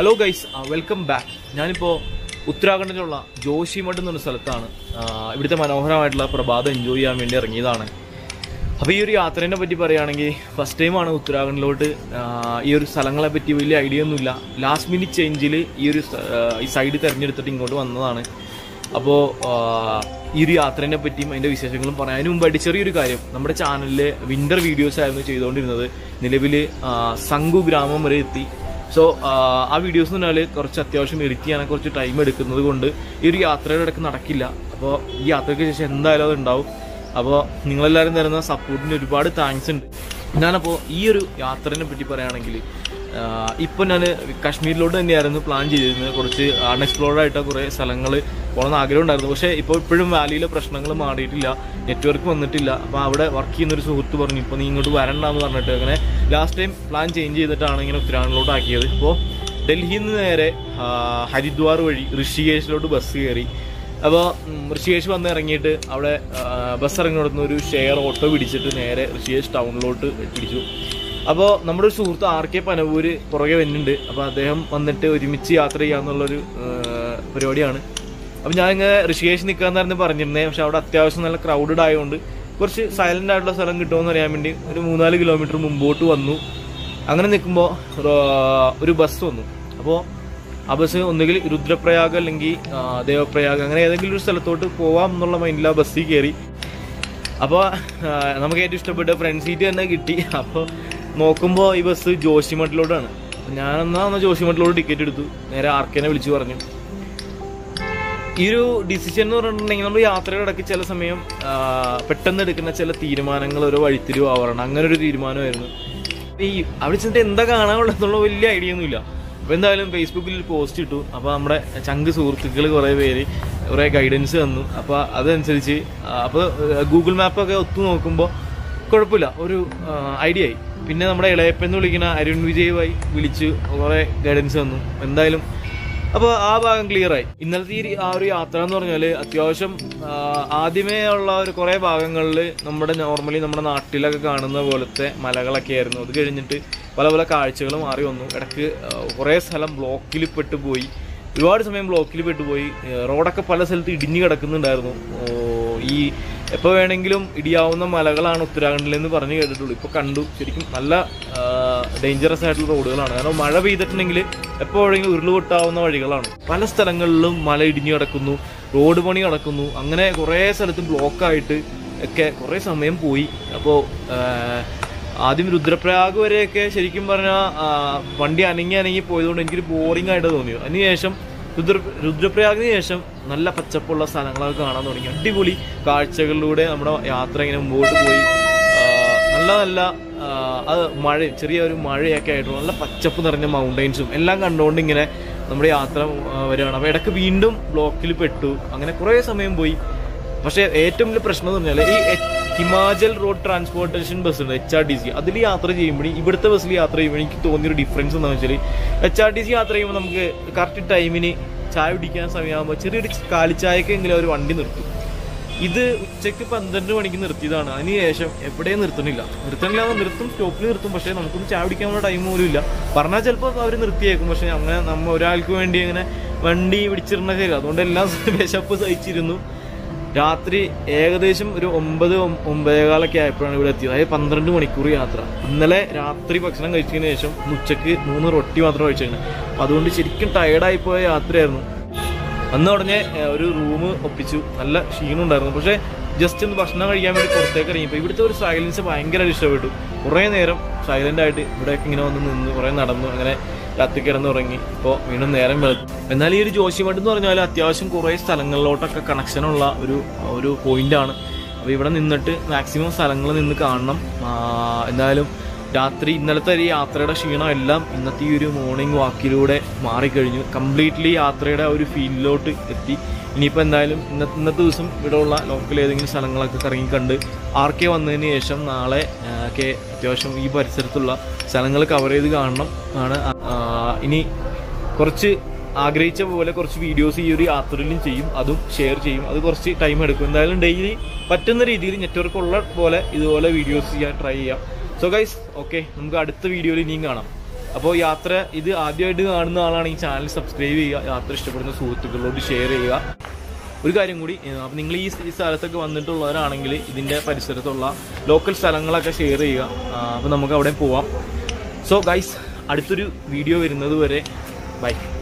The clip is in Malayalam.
ഹലോ ഗൈസ് വെൽക്കം ബാക്ക് ഞാനിപ്പോൾ ഉത്തരാഖണ്ഡിലുള്ള ജോഷിമഠ് എന്നൊരു സ്ഥലത്താണ് ആ, ഇവിടുത്തെ മനോഹരമായിട്ടുള്ള പ്രഭാതം എൻജോയ് ചെയ്യാൻ വേണ്ടി ഇറങ്ങിയതാണ് അപ്പോൾ ഈ ഒരു യാത്രേനെ പറ്റി പറയുകയാണെങ്കിൽ ഫസ്റ്റ് ടൈമാണ് ഉത്തരാഖണ്ഡിലോട്ട് ആ, ഈ ഒരു സ്ഥലങ്ങളെ പറ്റി വലിയ ഐഡിയ ഒന്നുമില്ല ലാസ്റ്റ് മിനിറ്റ് ചേഞ്ചിൽ ഈ ഒരു സ്ഥ- ആ, ഈ സൈഡ് തിരഞ്ഞെടുത്തിട്ട് ഇങ്ങോട്ട് വന്നതാണ് അപ്പോൾ ഈ ഒരു യാത്രേനെ പറ്റിയും അതിൻ്റെ വിശേഷങ്ങളും പറയാൻ അതിന് മുമ്പായിട്ട് ചെറിയൊരു കാര്യം നമ്മുടെ ചാനലിൽ വിൻ്റർ വീഡിയോസ് ആയിരുന്നു ചെയ്തുകൊണ്ടിരുന്നത് നിലവിൽ സംഗു ഗ്രാമം വരെ എത്തി സോ ആ വീഡിയോസ് എന്ന് പറഞ്ഞാൽ കുറച്ച് അത്യാവശ്യം എഡിറ്റ് ചെയ്യാനൊക്കെ കുറച്ച് ടൈം എടുക്കുന്നത് കൊണ്ട് ഈ ഒരു യാത്രയുടെ ഇടയ്ക്ക് നടക്കില്ല അപ്പോൾ ഈ യാത്രയ്ക്ക് ശേഷം എന്തായാലും അത് ഉണ്ടാവും അപ്പോൾ നിങ്ങളെല്ലാവരും തരുന്ന സപ്പോർട്ടിന് ഒരുപാട് താങ്ക്സ് ഉണ്ട് ഞാനപ്പോൾ ഈ ഒരു യാത്രേനെ പറ്റി പറയുകയാണെങ്കിൽ ഇപ്പോൾ ഞാൻ കാശ്മീരിലോട്ട് തന്നെയായിരുന്നു പ്ലാൻ ചെയ്തിരുന്നത് കുറച്ച് അൺഎക്സ്പ്ലോർഡ് ആയിട്ട് കുറേ സ്ഥലങ്ങൾ പോകണമെന്ന് ആഗ്രഹം ഉണ്ടായിരുന്നു പക്ഷേ ഇപ്പോൾ ഇപ്പോഴും വാലിയിലെ പ്രശ്നങ്ങൾ മാറിയിട്ടില്ല നെറ്റ്വർക്ക് വന്നിട്ടില്ല അപ്പോൾ അവിടെ വർക്ക് ചെയ്യുന്ന ഒരു സുഹൃത്ത് പറഞ്ഞു ഇപ്പോൾ നീ ഇങ്ങോട്ട് വരണ്ടെന്ന് പറഞ്ഞിട്ട് അങ്ങനെ ലാസ്റ്റ് ടൈം പ്ലാൻ ചേഞ്ച് ചെയ്തിട്ടാണ് ഇങ്ങനെ ഉത്തരാഖണ്ഡിലോട്ട് ആക്കിയത് ഇപ്പോൾ ഡൽഹിയിൽ നിന്ന് നേരെ ആ, ഹരിദ്വാർ വഴി ഋഷികേശിലോട്ട് ബസ് കയറി അപ്പോൾ ഋഷികേശ് വന്ന് ഇറങ്ങിയിട്ട് അവിടെ ആ, ബസ് ഇറങ്ങിയിടുന്ന ഒരു ഷെയർ ഓട്ടോ പിടിച്ചിട്ട് നേരെ ഋഷികേശ് ടൗണിലോട്ട് പിടിച്ചു അപ്പോൾ നമ്മുടെ ഒരു സുഹൃത്ത് ആർ കെ പനവൂര് പുറകെ വരുന്നുണ്ട് അപ്പോൾ അദ്ദേഹം വന്നിട്ട് ഒരുമിച്ച് യാത്ര ചെയ്യാന്നുള്ളൊരു ആ, പരിപാടിയാണ് അപ്പം ഞാനിങ്ങനെ ഋഷികേശ് നിൽക്കാന്നായിരുന്നു പറഞ്ഞിരുന്നത് പക്ഷെ അവിടെ അത്യാവശ്യം നല്ല ക്രൗഡഡ് ആയതുകൊണ്ട് കുറച്ച് സൈലന്റ് ആയിട്ടുള്ള സ്ഥലം കിട്ടുമെന്ന് അറിയാൻ വേണ്ടി ഒരു മൂന്നാല് കിലോമീറ്റർ മുമ്പോട്ട് വന്നു അങ്ങനെ നിൽക്കുമ്പോൾ ഒരു ബസ് വന്നു അപ്പോൾ ആ ബസ് ഒന്നുകിൽ രുദ്രപ്രയാഗ് അല്ലെങ്കിൽ ആ, ദേവപ്രയാഗ് അങ്ങനെ ഏതെങ്കിലും ഒരു സ്ഥലത്തോട്ട് പോവാം എന്നുള്ള മൈൻഡിൽ ആ ബസ്സിൽ കയറി അപ്പോൾ നമുക്ക് ഏറ്റവും ഇഷ്ടപ്പെട്ട ഫ്രണ്ട് സീറ്റ് തന്നെ കിട്ടി അപ്പോൾ നോക്കുമ്പോൾ ഈ ബസ് ജോഷിമഠിലോട്ടാണ് അപ്പോൾ ഞാനെന്നാ ഒന്ന് ജോഷിമഠിലോട്ട് ടിക്കറ്റ് എടുത്തു നേരെ ആർക്കേനെ വിളിച്ചു പറഞ്ഞു ഈ ഒരു ഡിസിഷൻ എന്ന് പറഞ്ഞിട്ടുണ്ടെങ്കിൽ നമ്മൾ യാത്രയുടെ ഇടയ്ക്ക് ചില സമയം ആ, പെട്ടെന്ന് എടുക്കുന്ന ചില തീരുമാനങ്ങൾ ഓരോ വഴിത്തിരിവ് ആവണം അങ്ങനെ ഒരു തീരുമാനമായിരുന്നു ഈ അവിടെ ചെന്നിട്ട് എന്താ കാണാനുള്ളതെന്നുള്ള വലിയ ഐഡിയ ഒന്നുമില്ല അപ്പോൾ എന്തായാലും ഫേസ്ബുക്കിൽ ഒരു പോസ്റ്റ് ഇട്ടു അപ്പോൾ നമ്മുടെ ചങ്ക് സുഹൃത്തുക്കൾ കുറേ പേര് കുറേ ഗൈഡൻസ് തന്നു അപ്പോൾ അതനുസരിച്ച് അപ്പോൾ ഗൂഗിൾ മാപ്പൊക്കെ ഒത്തു നോക്കുമ്പോൾ കുഴപ്പമില്ല ഒരു ഐഡിയ ആയി പിന്നെ നമ്മുടെ ഇളയപ്പെന്ന് വിളിക്കുന്ന അരുൺ വിജയുമായി വിളിച്ച് കുറേ ഗൈഡൻസ് തന്നു എന്തായാലും അപ്പോൾ ആ ഭാഗം ക്ലിയർ ആയി ഇന്നലത്തെ ഈ ആ ഒരു യാത്ര എന്ന് പറഞ്ഞാൽ അത്യാവശ്യം ആ, ആദ്യമേ ഉള്ള ഒരു കുറേ ഭാഗങ്ങളിൽ നമ്മുടെ നോർമലി നമ്മുടെ നാട്ടിലൊക്കെ കാണുന്ന പോലത്തെ മലകളൊക്കെ ആയിരുന്നു അത് കഴിഞ്ഞിട്ട് പല പല കാഴ്ചകൾ മാറി വന്നു ഇടയ്ക്ക് ആ, കുറേ സ്ഥലം ബ്ലോക്കിൽ പെട്ടുപോയി ഒരുപാട് സമയം ബ്ലോക്കിൽ പെട്ടുപോയി ഏ, റോഡൊക്കെ പല സ്ഥലത്ത് ഇടിഞ്ഞു കിടക്കുന്നുണ്ടായിരുന്നു ഓ, ഈ എപ്പോൾ വേണമെങ്കിലും ഇടിയാവുന്ന മലകളാണ് ഉത്തരാഖണ്ഡിൽ എന്ന് പറഞ്ഞു കേട്ടിട്ടുള്ളൂ ഇപ്പോൾ കണ്ടു ശരിക്കും നല്ല ഡേഞ്ചറസ് ആയിട്ടുള്ള റോഡുകളാണ് കാരണം മഴ പെയ്തിട്ടുണ്ടെങ്കിൽ എപ്പോൾ വേണമെങ്കിലും ഉരുളുപൊട്ടാവുന്ന വഴികളാണ് പല സ്ഥലങ്ങളിലും മല ഇടിഞ്ഞു കിടക്കുന്നു റോഡ് പണി നടക്കുന്നു അങ്ങനെ കുറേ സ്ഥലത്ത് ബ്ലോക്കായിട്ട് ഒക്കെ കുറേ സമയം പോയി അപ്പോൾ ആദ്യം രുദ്രപ്രയാഗ് വരെയൊക്കെ ശരിക്കും പറഞ്ഞാൽ വണ്ടി അനങ്ങി അനങ്ങി പോയതുകൊണ്ട് എനിക്കൊരു ബോറിംഗ് ആയിട്ട് തോന്നിയത് അതിനുശേഷം രുദ്ര രുദ്രപ്രയാഗിന് ശേഷം നല്ല പച്ചപ്പുള്ള സ്ഥലങ്ങളൊക്കെ കാണാൻ തുടങ്ങി അടിപൊളി കാഴ്ചകളിലൂടെ നമ്മുടെ യാത്ര ഇങ്ങനെ മുമ്പോട്ട് പോയി ആ, നല്ല നല്ല ആ, അത് മഴ ചെറിയ ഒരു മഴയൊക്കെ ആയിട്ട് നല്ല പച്ചപ്പ് നിറഞ്ഞ മൗണ്ടൈൻസും എല്ലാം കണ്ടുകൊണ്ട് ഇങ്ങനെ നമ്മുടെ യാത്ര ആ, വരികയാണ് അപ്പോൾ ഇടയ്ക്ക് വീണ്ടും ബ്ലോക്കിൽ പെട്ടു അങ്ങനെ കുറേ സമയം പോയി പക്ഷേ ഏറ്റവും വലിയ പ്രശ്നം എന്ന് പറഞ്ഞാൽ ഈ എ- ഹിമാചൽ റോഡ് ട്രാൻസ്പോർട്ടേഷൻ ബസ് ഉണ്ട് എച്ച് ആർ ടി സി അതിൽ യാത്ര ചെയ്യുമ്പോൾ ഇവിടുത്തെ ബസ്സിൽ യാത്ര ചെയ്യുമ്പോൾ എനിക്ക് തോന്നിയൊരു ഡിഫറൻസ് എന്താണെന്ന് വെച്ചാൽ എച്ച് ആർ ടി സി യാത്ര ചെയ്യുമ്പോൾ നമുക്ക് കറക്റ്റ് ടൈമിന് ചായ കുടിക്കാൻ സമയമാകുമ്പോൾ ചെറിയൊരു കാലിച്ചായക്കെങ്കിലും ഒരു വണ്ടി നിർത്തും ഇത് ഉച്ചയ്ക്ക് പന്ത്രണ്ട് മണിക്ക് നിർത്തിയതാണ് അതിനുശേഷം എവിടെയും നിർത്തണില്ല നിർത്തണില്ല എന്ന് നിർത്തും സ്റ്റോപ്പിൽ നിർത്തും പക്ഷേ നമുക്കൊന്നും ചായ കുടിക്കാനുള്ള ടൈം പോലും ഇല്ല പറഞ്ഞാൽ ചിലപ്പോൾ അവർ നിർത്തിയേക്കും പക്ഷേ അങ്ങനെ നമ്മ ഒരാൾക്ക് വേണ്ടി അങ്ങനെ വണ്ടി പിടിച്ചിരുന്ന ശരി അതുകൊണ്ട് എല്ലാം വിശപ്പ് സഹിച്ചിരുന്നു രാത്രി ഏകദേശം ഒരു ഒമ്പത് ഒം- ഒമ്പതേകാലൊക്കെ ആയപ്പോഴാണ് ഇവിടെ എത്തിയത് അതായത് പന്ത്രണ്ട് മണിക്കൂർ യാത്ര ഇന്നലെ രാത്രി ഭക്ഷണം കഴിച്ചതിന് ശേഷം ഇന്ന് ഉച്ചയ്ക്ക് മൂന്ന് റൊട്ടി മാത്രം കഴിച്ചിരുന്നത് അപ്പം അതുകൊണ്ട് ശരിക്കും ടയർഡായി പോയ യാത്രയായിരുന്നു അന്ന് ഉടനെ ഏഹ്, ഒരു റൂം ഒപ്പിച്ചു നല്ല ക്ഷീണം ഉണ്ടായിരുന്നു പക്ഷേ ജസ്റ്റ് ഒന്ന് ഭക്ഷണം കഴിക്കാൻ വേണ്ടി പുറത്തേക്ക് ഇറങ്ങിയപ്പോൾ ഇവിടുത്തെ ഒരു സൈലൻസ് ഭയങ്കരമായിട്ട് ഇഷ്ടപ്പെട്ടു കുറേ നേരം സൈലന്റ് ആയിട്ട് ഇവിടെയൊക്കെ ഇങ്ങനെ വന്ന് നിന്ന് കുറേ നടന്നു അങ്ങനെ രാത്രി കിടന്നുറങ്ങി ഇപ്പോൾ വീണ്ടും നേരം വെളുത്തു എന്നാൽ ഈ ഒരു ജോഷിമഠ് എന്ന് പറഞ്ഞാൽ അത്യാവശ്യം കുറേ സ്ഥലങ്ങളിലോട്ടൊക്കെ കണക്ഷനുള്ള ഒരു ഒരു പോയിന്റാണ് അപ്പോൾ ഇവിടെ നിന്നിട്ട് മാക്സിമം സ്ഥലങ്ങൾ നിന്ന് കാണണം ആ, എന്തായാലും രാത്രി ഇന്നലത്തെ ഈ യാത്രയുടെ ക്ഷീണം എല്ലാം ഇന്നത്തെ ഈ ഒരു മോർണിംഗ് വാക്കിലൂടെ മാറിക്കഴിഞ്ഞു കംപ്ലീറ്റ്ലി യാത്രയുടെ ആ ഒരു ഫീൽഡിലോട്ട് എത്തി ഇനിയിപ്പോൾ എന്തായാലും ഇന്നത്തെ ഇന്നത്തെ ദിവസം ഇവിടെ ഉള്ള ലോക്കൽ ഏതെങ്കിലും സ്ഥലങ്ങളൊക്കെ കറങ്ങി കണ്ട് ആർ കെ വന്നതിന് ശേഷം നാളെ ആ, ഒക്കെ അത്യാവശ്യം ഈ പരിസരത്തുള്ള സ്ഥലങ്ങൾ കവർ ചെയ്ത് കാണണം ആണ് ആ, ഇനി കുറച്ച് ആഗ്രഹിച്ച പോലെ കുറച്ച് വീഡിയോസ് ഈ ഒരു യാത്രയിലും ചെയ്യും അതും ഷെയർ ചെയ്യും അത് കുറച്ച് ടൈം എടുക്കും എന്തായാലും ഡെയിലി പറ്റുന്ന രീതിയിൽ നെറ്റ്വർക്ക് ഉള്ള പോലെ ഇതുപോലെ വീഡിയോസ് ചെയ്യാൻ ട്രൈ ചെയ്യാം സോ ഗൈസ് ഓക്കെ നമുക്ക് അടുത്ത വീഡിയോയിൽ ഇനിയും കാണാം അപ്പോൾ യാത്ര ഇത് ആദ്യമായിട്ട് കാണുന്ന ആളാണ് ഈ ചാനൽ സബ്സ്ക്രൈബ് ചെയ്യുക യാത്ര ഇഷ്ടപ്പെടുന്ന സുഹൃത്തുക്കളോട് ഷെയർ ചെയ്യുക ഒരു കാര്യം കൂടി അപ്പം നിങ്ങൾ ഈ ഈ സ്ഥലത്തൊക്കെ വന്നിട്ടുള്ളവരാണെങ്കിൽ ഇതിൻ്റെ പരിസരത്തുള്ള ലോക്കൽ സ്ഥലങ്ങളൊക്കെ ഷെയർ ചെയ്യുക അപ്പോൾ നമുക്ക് അവിടെ പോവാം സോ ഗൈസ് അടുത്തൊരു വീഡിയോ വരുന്നത് വരെ ബൈ